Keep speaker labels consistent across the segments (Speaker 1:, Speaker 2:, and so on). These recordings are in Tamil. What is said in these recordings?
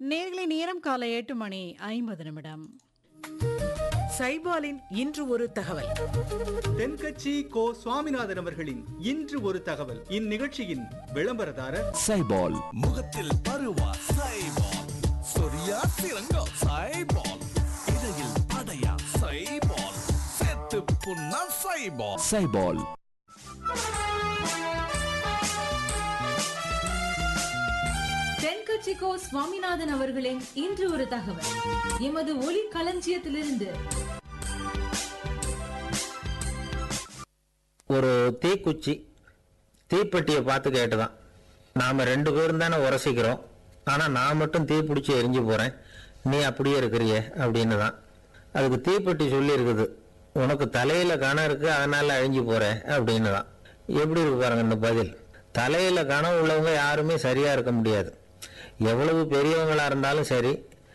Speaker 1: நேர்களை நேரம் காலை எட்டு மணி ஐம்பது நிமிடம்
Speaker 2: சைபாலின் இன்று ஒரு தகவல்
Speaker 3: தென்கட்சி கோ சுவாமிநாதன் அவர்களின் இன்று ஒரு தகவல் இந்நிகழ்ச்சியின் விளம்பரதாரர்
Speaker 4: சைபால்
Speaker 5: முகத்தில் பருவா சைபால் சொரியா சிறங்கா சைபால் இடையில் படையா சைபால் செத்து புண்ணா சைபால்
Speaker 4: சைபால்
Speaker 6: தென்கட்சிக்கோ சுவாமிநாதன் அவர்களின் இன்று ஒரு தகவல் எமது ஒளி களஞ்சியத்திலிருந்து
Speaker 7: ஒரு தீக்குச்சி தீப்பெட்டியை பார்த்து கேட்டுதான் நாம் ரெண்டு பேரும் தானே உரசிக்கிறோம் ஆனால் நான் மட்டும் தீ பிடிச்சி எரிஞ்சு போகிறேன் நீ அப்படியே இருக்கிறியே அப்படின்னு தான் அதுக்கு தீப்பெட்டி சொல்லியிருக்குது உனக்கு தலையில் கணம் இருக்குது அதனால் அழிஞ்சு போகிற அப்படின்னு தான் எப்படி இருக்கு பாருங்க இந்த பதில் தலையில் கணம் உள்ளவங்க யாருமே சரியாக இருக்க முடியாது எவ்வளவு பெரியவங்களாக இருந்தாலும் சரி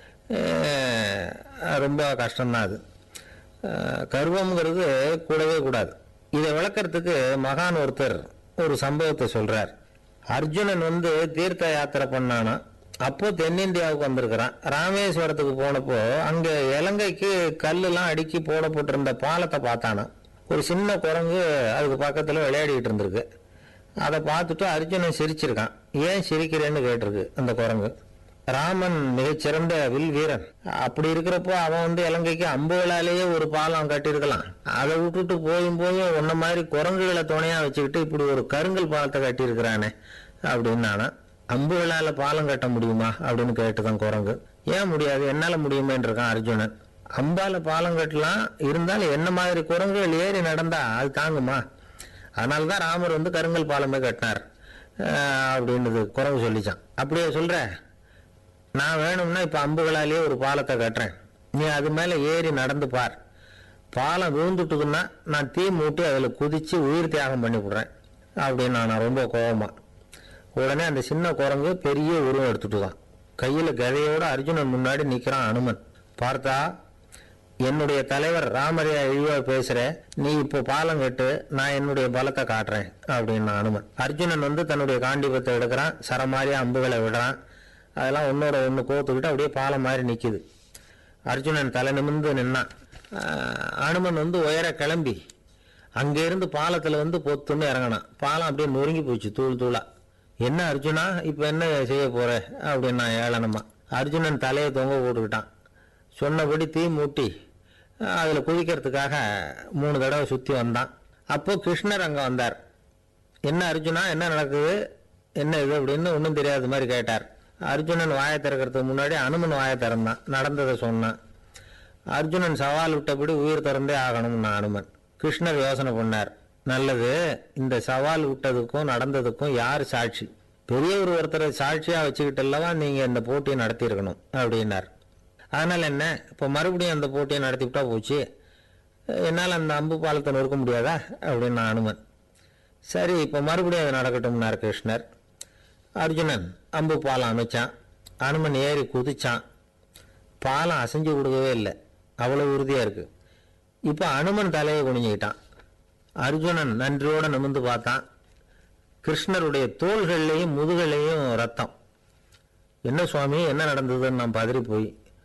Speaker 7: அஹ், ரொம்ப கஷ்டம்தான் அது அஹ், கர்வம்ங்கிறது கூடவே கூடாது இதை விளக்கறதுக்கு மகான் ஒருத்தர் ஒரு சம்பவத்தை சொல்றார் அர்ஜுனன் வந்து தீர்த்த யாத்திரை பண்ணானா அப்போ தென்னிந்தியாவுக்கு வந்திருக்கிறான் ராமேஸ்வரத்துக்கு போனப்போ அங்க இலங்கைக்கு கல்லுலாம் அடுக்கி போடப்பட்டிருந்த பாலத்தை பார்த்தானா ஒரு சின்ன குரங்கு அதுக்கு பக்கத்துல விளையாடிட்டு இருந்திருக்கு அதை பார்த்துட்டு அர்ஜுனன் சிரிச்சிருக்கான் ஏன் சிரிக்கிறேன்னு கேட்டிருக்கு அந்த குரங்கு ராமன் மிகச்சிறந்த வில் வீரன் அப்படி இருக்கிறப்போ அவன் வந்து இலங்கைக்கு அம்புகளாலேயே ஒரு பாலம் கட்டியிருக்கலாம் அதை விட்டுட்டு போயும் போயும் உன்ன மாதிரி குரங்குகளை துணையா வச்சுக்கிட்டு இப்படி ஒரு கருங்கல் பாலத்தை கட்டியிருக்கிறானே அப்படின்னு நானா அம்புகளால பாலம் கட்ட முடியுமா அப்படின்னு கேட்டுதான் குரங்கு ஏன் முடியாது என்னால முடியுமேன்னு இருக்கான் அர்ஜுனன் அம்பால பாலம் கட்டலாம் இருந்தாலும் என்ன மாதிரி குரங்குகள் ஏறி நடந்தா அது தாங்குமா அதனால தான் ராமர் வந்து கருங்கல் பாலமே கட்டினார் அஹ் அப்படின்னுது குரங்கு சொல்லிச்சான் அப்படியே சொல்ற நான் வேணும்னா இப்போ அம்புகளாலேயே ஒரு பாலத்தை கட்டுறேன் நீ அது மேலே ஏறி நடந்து பார் பாலம் விழுந்துட்டுதுன்னா நான் தீ மூட்டி அதில் குதித்து உயிர் தியாகம் பண்ணி விடுறேன் அப்படின்னு நான் ரொம்ப கோவமா உடனே அந்த சின்ன குரங்கு பெரிய உருவம் எடுத்துட்டு தான் கையில் கதையோட அர்ஜுனன் முன்னாடி நிற்கிறான் அனுமன் பார்த்தா என்னுடைய தலைவர் ராமரையா இழிவா பேசுற நீ இப்போ பாலம் கட்டு நான் என்னுடைய பலத்தை காட்டுறேன் அப்படின்னு அனுமன் அர்ஜுனன் வந்து தன்னுடைய காண்டிபத்தை எடுக்கிறான் சரமாரியா அம்புகளை விடுறான் அதெல்லாம் ஒன்னோட ஒன்று கோத்துக்கிட்டு அப்படியே பாலம் மாதிரி நிற்கிது அர்ஜுனன் தலை நிமிர்ந்து நின்னான் ஆஹ் அனுமன் வந்து உயர கிளம்பி அங்கேருந்து பாலத்தில் வந்து பொத்துன்னு இறங்கினான் பாலம் அப்படியே நொறுங்கி போச்சு தூள் தூளா என்ன அர்ஜுனா இப்போ என்ன செய்ய போற அப்படின்னா ஏளனமா அர்ஜுனன் தலையை தொங்க போட்டுக்கிட்டான் சொன்னபடி தீ மூட்டி அதில் குதிக்கிறதுக்காக மூணு தடவை சுற்றி வந்தான் அப்போ கிருஷ்ணர் அங்கே வந்தார் என்ன அர்ஜுனா என்ன நடக்குது என்ன இது அப்படின்னு ஒன்றும் தெரியாத மாதிரி கேட்டார் அர்ஜுனன் வாயை திறக்கிறதுக்கு முன்னாடி அனுமன் வாயை திறந்தான் நடந்ததை சொன்னான் அர்ஜுனன் சவால் விட்டபடி உயிர் திறந்தே ஆகணும்னா அனுமன் கிருஷ்ணர் யோசனை பண்ணார் நல்லது இந்த சவால் விட்டதுக்கும் நடந்ததுக்கும் யார் சாட்சி பெரியவர் ஒருத்தரை சாட்சியா வச்சுக்கிட்டு அல்லவா நீங்க இந்த போட்டியை நடத்தியிருக்கணும் அப்படின்னார் அதனால என்ன இப்போ மறுபடியும் அந்த போட்டியை நடத்திவிட்டா போச்சு என்னால் அந்த அம்பு பாலத்தை நொறுக்க முடியாதா அப்படின்னு அனுமன் சரி இப்போ மறுபடியும் அது நடக்கட்டும்னார் கிருஷ்ணர் அர்ஜுனன் அம்பு பாலம் அமைச்சான் அனுமன் ஏறி குதிச்சான் பாலம் அசைஞ்சு கொடுக்கவே இல்லை அவ்வளோ உறுதியாக இருக்கு இப்போ அனுமன் தலையை குனிஞ்சுக்கிட்டான் அர்ஜுனன் நன்றியோட நிமிர்ந்து பார்த்தான் கிருஷ்ணருடைய தோள்கள்லையும் முதுகலையும் ரத்தம் என்ன சுவாமி என்ன நடந்ததுன்னு நான் பதறி போய்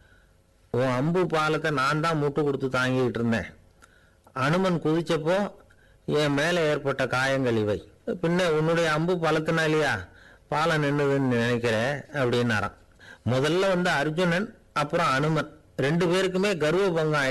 Speaker 7: உன் அம்பு பாலத்தை நான் தான் முட்டு கொடுத்து தாங்கிட்டு இருந்தேன் அனுமன் குதிச்சப்போ என் மேலே ஏற்பட்ட காயங்கள் இவை பின்ன உன்னுடைய அம்பு பலத்தினாலியா பாலம் நின்னுதுன்னு நினைக்கிற அப்படின்னாராம் முதல்ல வந்து அர்ஜுனன் அப்புறம் அனுமன் ரெண்டு பேருக்குமே கர்வ பங்கம்